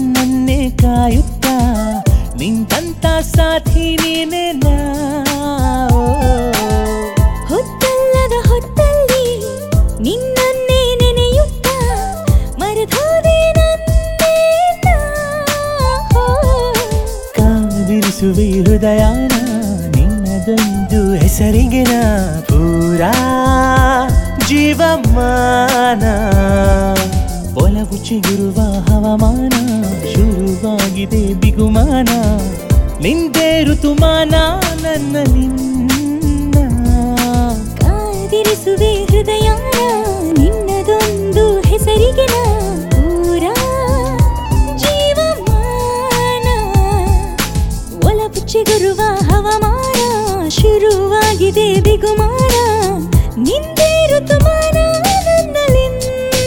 ನನ್ನನ್ನೇ ಕಾಯುತ್ತಾ ನಿಂತಂತ ಸಾಥಿ ನೀನೇ ನಾ ಓ. ಹೊತ್ತಲ್ಲದ ಹೊತ್ತಲ್ಲಿ ನಿನ್ನನ್ನೇ ನೆನೆಯುತ್ತ ಮರೆತೋದೆ ನನ್ನೇ ನಾ. ಕಾದಿರಿಸುವೆ ಹೃದಯನ ನಿನ್ನದೊಂದು ಹೆಸರಿಗೆ ನಾ ಪೂರಾ ಜೀವಮಾನ ಒಲವು ಚಿಗುರುವ ಹವಾಮಾನ ಶುರುವಾಗಿದೆ ಬಿಗುಮಾನ ನಿಂದೇ ಋತುಮಾನ ನನ್ನ ನಿನ್ನ ಕಾದಿರಿಸುವೆ ಹೃದಯಾನ ನಿನ್ನದೊಂದು ಹೆಸರಿಗೆ ನಾ ಪೂರಾ ಜೀವಮಾನ ಒಲವು ಚಿಗುರುವ ಹವಾಮಾನ ಶುರುವಾಗಿದೆ ಬಿಗುಮಾನ ನಿಂದೇ ಋತುಮಾನ ನನ್ನಲಿನ್ನ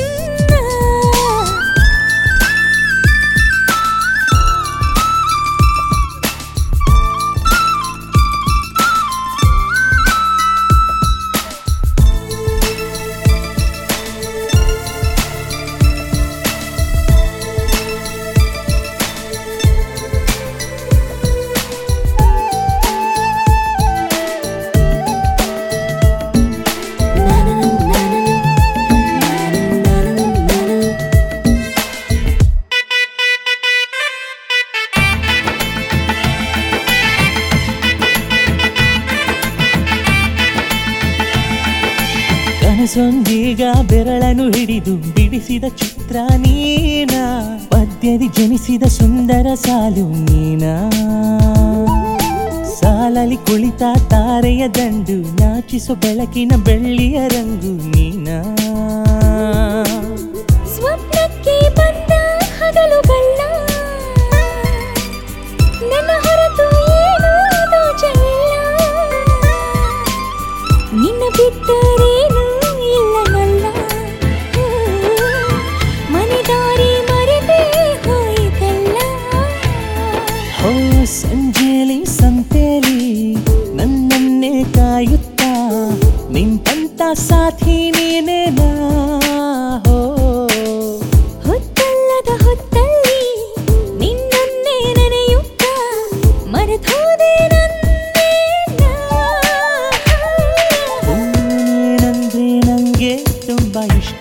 ಕನಸೊಂದೀಗ ಬೆರಳನ್ನು ಹಿಡಿದು ಬಿಡಿಸಿದ ಚಿತ್ರ ನೀನ ಪದ್ಯದಿ ಜನಿಸಿದ ಸುಂದರ ಸಾಲು ನೀನ ಸಾಲಲಿ ಕುಳಿತ ತಾರೆಯ ದಂಡು ನಾಚಿಸೋ ಬೆಳಕಿನ ಬೆಳ್ಳಿಯ ರಂಗು ನೀನ ಸ್ವಪ್ನಕ್ಕೆ ಬಂದ ಹಗಲುಗಳ ನನ್ನ ಹೊರತು ಏನೂ ದೋಚಲಿಲ್ಲ ನಿನ್ನ ಬಿಟ್ಟರೇನು ಇಲ್ಲ ನಲ್ಲ ಮನೆ ದಾರಿ ಮರೆತೇ ಹೋಯಿತಲ್ಲ ಹೋ ಸಂಜೆಲಿ ಸಂತೆಲಿ ನನ್ನನ್ನೇ ಕಾಯುತ್ತಾ ನಿಂತಂತ ಸಾಥಿ ನೀನೇ ನಾ ಹೋ ಹೊತ್ತಲ್ಲದ ಹೊತ್ತಲ್ಲಿ ನಿನ್ನನ್ನೇ ನೆನೆಯುತ್ತ ಮರೆತೋದೆ ನನ್ನೇ ನಾ. ನೀನಂದ್ರೆ ನಂಗೆ ತುಂಬಾ ಇಷ್ಟ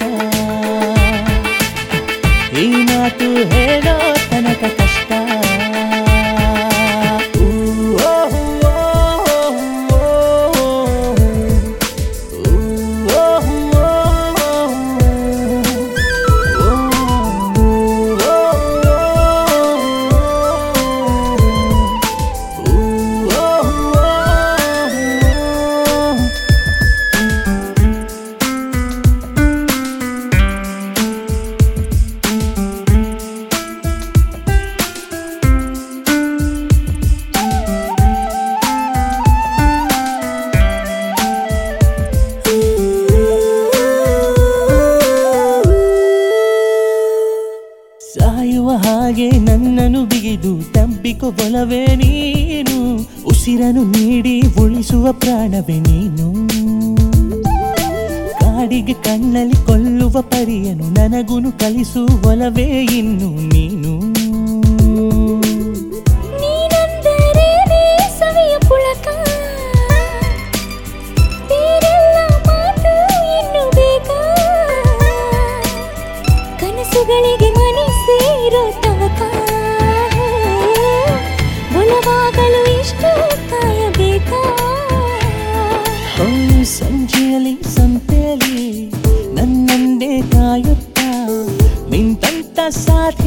ಈ ಮಾತು ಹೇಳೋ ತನಕ ಕಷ್ಟ ಊ, ಓ, ಓ, ಓ, ಊ, ಓ, ಸಾಯುವ ಹಾಗೆ ನನ್ನನ್ನು ಬಿಗಿದು ತಬ್ಬಿಕೊ ಬಲವೇ ನೀನು ಉಸಿರನ್ನು ನೀಡಿ ಉಳಿಸುವ ಪ್ರಾಣವೇ ನೀನು ಕಾಡಿಗೆ ಕಣ್ಣಲ್ಲಿ ಕೊಲ್ಲುವ ಪರಿಯನು ನನಗುನು ಕಲಿಸು ಒಲವೇ ಇನ್ನು ನೀನು ನೀನಂದರೆ ಸವಿಯ ಪುಳಕ ಬೇರೆಲ್ಲ ಮಾತು ಇನ್ನು ಬೇಕಾ ಕನಸುಗಳಿಗೆ ಮನೆ ಸೇರೋ ತವಕ ಒಲವಾಗಲು ಇಷ್ಟು ಕಾಯಬೇಕಾ ಓ ಸಂಜೆಯಲ್ಲಿ ಸಂತೆಯಲ್ಲಿ ನನ್ನನ್ನೇ ಕಾಯುತ್ತಾ ನಿಂತಂತ ಸಾಥಿ